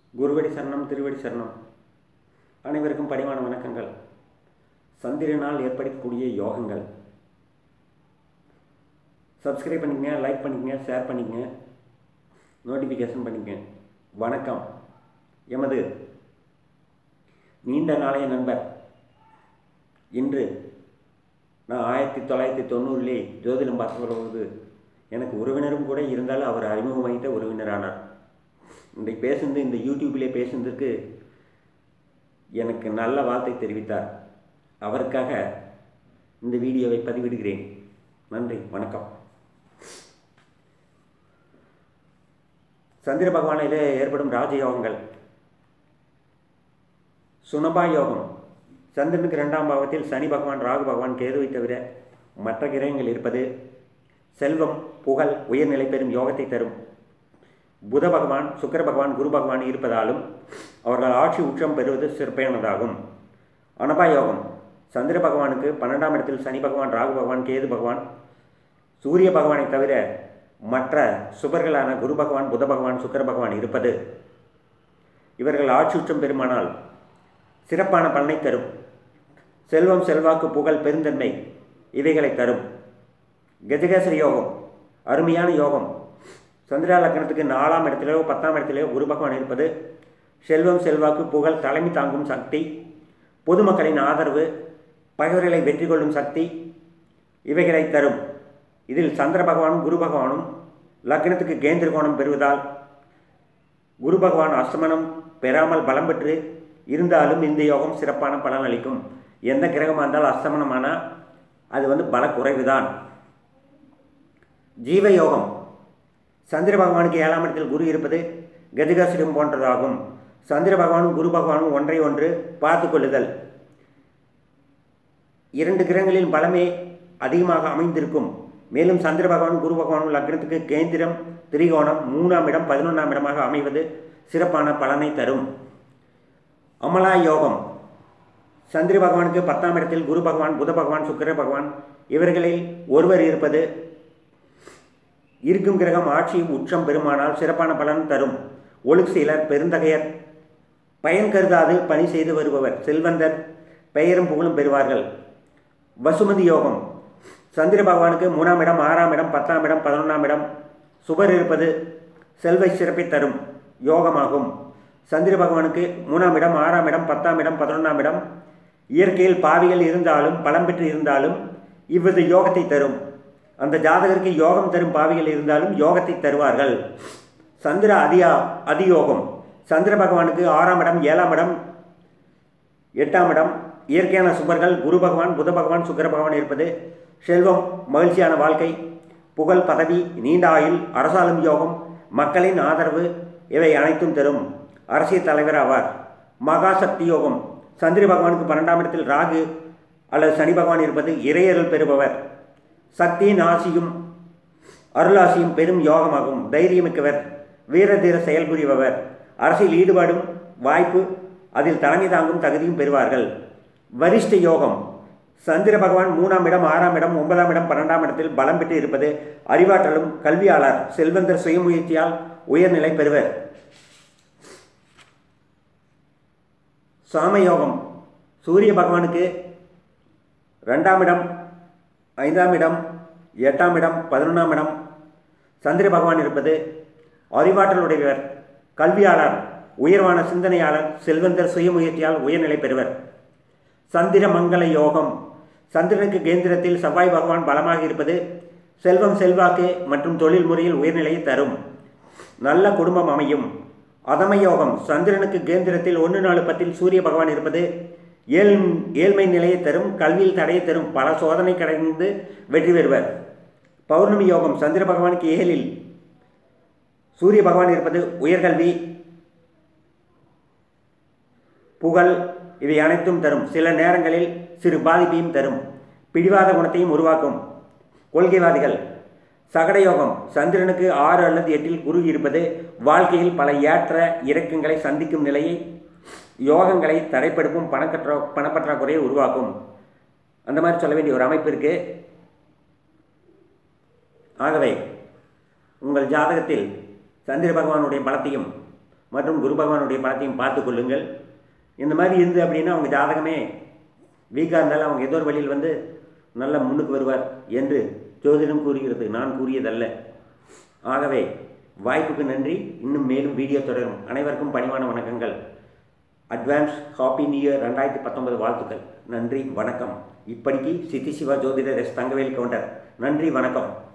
குருவடி சரணம் திருவடி சரணம் அனைவருக்கும் பணிவான வணக்கங்கள் சந்திரனால் ஏற்படக்கூடிய யோகங்கள் சப்ஸ்கிரைப் பண்ணிக்கங்க லைக் பண்ணிக்கங்க ஷேர் பண்ணிக்கங்க நோட்டிஃபிகேஷன் பண்ணிக்கங்க வணக்கம் எமது நீண்ட நாளைய நண்பர் இன்று நான் ஆயிரத்தி தொள்ளாயிரத்தி தொண்ணூறிலே ஜோதிடம் பார்த்து வரும்போது எனக்கு உறவினரும் கூட இருந்தாலும் அவர் அறிமுகமாகிட்ட உறவினரானார் இன்றைக்கு பேசுனது இந்த யூடியூப்பிலே பேசுனதுக்கு எனக்கு நல்ல வார்த்தை தெரிவித்தார் அவருக்காக இந்த வீடியோவை பதிவிடுகிறேன் நன்றி வணக்கம் சந்திர பகவானிலே ஏற்படும் ராஜயோகங்கள் சுனபா யோகம் சந்திரனுக்கு இரண்டாம் பாவத்தில் சனி பகவான் ராகு பகவான் கேதுவை தவிர மற்ற கிரகங்கள் இருப்பது செல்வம் புகழ் உயர்நிலை பெறும் யோகத்தை தரும் புத பகவான் சுக்கர பகவான் குரு பகவான் இருப்பதாலும் அவர்கள் ஆட்சி உச்சம் பெறுவது சிறப்பானதாகும் அனபா யோகம் சந்திர பகவானுக்கு பன்னெண்டாம் இடத்தில் சனி பகவான் ராகு பகவான் கேது பகவான் சூரிய பகவானை தவிர மற்ற சுபர்களான குரு பகவான் புத பகவான் சுக்கர பகவான் இருப்பது இவர்கள் ஆட்சி உச்சம் பெருமானால் சிறப்பான பலனை தரும் செல்வம் செல்வாக்கு புகழ் பெருந்தன்மை இவைகளை தரும் கஜகேசரி யோகம் அருமையான யோகம் சந்திரா லக்னத்துக்கு நாலாம் இடத்திலேயோ பத்தாம் இடத்திலேயோ குரு பகவான் இருப்பது செல்வம் செல்வாக்கு புகழ் தலைமை தாங்கும் சக்தி பொதுமக்களின் ஆதரவு பகைவர்களை வெற்றி கொள்ளும் சக்தி இவைகளை தரும் இதில் சந்திர பகவானும் குரு பகவானும் லக்னத்துக்கு கேந்திர கோணம் பெறுவதால் குரு பகவான் அஸ்தமனம் பெறாமல் பலம் பெற்று இருந்தாலும் இந்த யோகம் சிறப்பான பலன் அளிக்கும் எந்த கிரகமாக இருந்தாலும் அஸ்தமனமானால் அது வந்து பல குறைவுதான் ஜீவ யோகம் சந்திர பகவானுக்கு ஏழாம் இடத்தில் குரு இருப்பது கதிகாசிரம் போன்றதாகும் சந்திர பகவானும் குரு பகவானும் ஒன்றை ஒன்று பார்த்து கொள்ளுதல் இரண்டு கிரகங்களின் பலமே அதிகமாக அமைந்திருக்கும் மேலும் சந்திர பகவான் குரு பகவானும் லக்னத்துக்கு கேந்திரம் திரிகோணம் மூணாம் இடம் பதினொன்றாம் இடமாக அமைவது சிறப்பான பலனை தரும் அமலா யோகம் சந்திர பகவானுக்கு பத்தாம் இடத்தில் குரு பகவான் புத பகவான் சுக்கிர பகவான் இவர்களில் ஒருவர் இருப்பது இருக்கும் கிரகம் ஆட்சி உச்சம் பெருமானால் சிறப்பான பலன் தரும் ஒழுக்கு செயலர் பெருந்தகையர் பயன் கருதாது பணி செய்து வருபவர் செல்வந்தர் பெயரும் புகழும் பெறுவார்கள் வசுமதி யோகம் சந்திர பகவானுக்கு மூணாம் இடம் ஆறாம் இடம் பத்தாம் இடம் பதினொன்றாம் இடம் சுபர் இருப்பது செல்வை சிறப்பை தரும் யோகமாகும் சந்திர பகவானுக்கு மூணாம் இடம் ஆறாம் இடம் பத்தாம் இடம் பதினொன்றாம் இடம் இயற்கையில் பாவிகள் இருந்தாலும் பலம் பெற்று இருந்தாலும் இவ்வித யோகத்தை தரும் அந்த ஜாதகருக்கு யோகம் தரும் பாவிகள் இருந்தாலும் யோகத்தை தருவார்கள் சந்திர அதியா அதியோகம் சந்திர பகவானுக்கு ஆறாம் இடம் ஏழாம் இடம் எட்டாம் இடம் இயற்கையான சுபர்கள் குரு பகவான் புத பகவான் சுக்கர பகவான் இருப்பது செல்வம் மகிழ்ச்சியான வாழ்க்கை புகழ் பதவி நீண்ட ஆயுள் அரசாளும் யோகம் மக்களின் ஆதரவு இவை அனைத்தும் தரும் அரசியல் தலைவர் ஆவார் மகா சக்தி யோகம் சந்திர பகவானுக்கு பன்னெண்டாம் இடத்தில் ராகு அல்லது சனி பகவான் இருப்பது இறையருள் பெறுபவர் சக்தியின் ஆசியும் அருளாசியும் பெரும் யோகமாகும் தைரியமிக்கவர் வீர தீர செயல்புரிபவர் அரசியல் ஈடுபாடும் வாய்ப்பு அதில் தலைமை தாங்கும் தகுதியும் பெறுவார்கள் வரிஷ்ட யோகம் சந்திர பகவான் மூணாம் இடம் ஆறாம் இடம் ஒன்பதாம் இடம் பன்னெண்டாம் இடத்தில் பலம் பெற்று இருப்பது அறிவாற்றலும் கல்வியாளர் செல்வந்தர் சுயமுயற்சியால் உயர்நிலை பெறுவர் சாமயோகம் சூரிய பகவானுக்கு ரெண்டாம் இடம் ஐந்தாம் இடம் எட்டாம் இடம் பதினொன்றாம் இடம் சந்திர பகவான் இருப்பது அறிவாற்றலுடையவர் கல்வியாளர் உயர்வான சிந்தனையாளர் செல்வந்தர் சுயமுயற்சியால் உயர்நிலை பெறுவர் சந்திர மங்கள யோகம் சந்திரனுக்கு கேந்திரத்தில் செவ்வாய் பகவான் பலமாக இருப்பது செல்வம் செல்வாக்கு மற்றும் தொழில் முறையில் உயர்நிலையை தரும் நல்ல குடும்பம் அமையும் அதம யோகம் சந்திரனுக்கு கேந்திரத்தில் ஒன்று நாலு பத்தில் சூரிய பகவான் இருப்பது ஏழ் ஏழ்மை நிலையை தரும் கல்வியில் தடையை தரும் பல சோதனை கடந்து வெற்றி பெறுவர் பௌர்ணமி யோகம் சந்திர பகவானுக்கு ஏழில் சூரிய பகவான் இருப்பது உயர்கல்வி புகழ் இவை அனைத்தும் தரும் சில நேரங்களில் சிறு பாதிப்பையும் தரும் பிடிவாத குணத்தையும் உருவாக்கும் கொள்கைவாதிகள் சகடயோகம் சந்திரனுக்கு ஆறு அல்லது எட்டில் குரு இருப்பது வாழ்க்கையில் பல ஏற்ற இறக்கங்களை சந்திக்கும் நிலையை யோகங்களை தடைப்படுத்தும் பணக்கற்றா பணப்பற்றாக்குறையை உருவாக்கும் அந்த மாதிரி சொல்ல வேண்டிய ஒரு அமைப்பு இருக்கு ஆகவே உங்கள் ஜாதகத்தில் சந்திர பகவானுடைய பலத்தையும் மற்றும் குரு பகவானுடைய பலத்தையும் பார்த்து கொள்ளுங்கள் இந்த மாதிரி இருந்து அப்படின்னா அவங்க ஜாதகமே வீக்காக இருந்தாலும் அவங்க ஏதோ ஒரு வழியில் வந்து நல்ல முன்னுக்கு வருவார் என்று ஜோதிடம் கூறுகிறது நான் கூறியதல்ல ஆகவே வாய்ப்புக்கு நன்றி இன்னும் மேலும் வீடியோ தொடரும் அனைவருக்கும் பணிவான வணக்கங்கள் அட்வான்ஸ் ஹாப்பி நியூ இயர் ரெண்டாயிரத்தி பத்தொன்பது வாழ்த்துக்கள் நன்றி வணக்கம் இப்படிக்கு சித்தி சிவா ஜோதிடர் எஸ் தங்கவேல் கவுண்டர் நன்றி வணக்கம்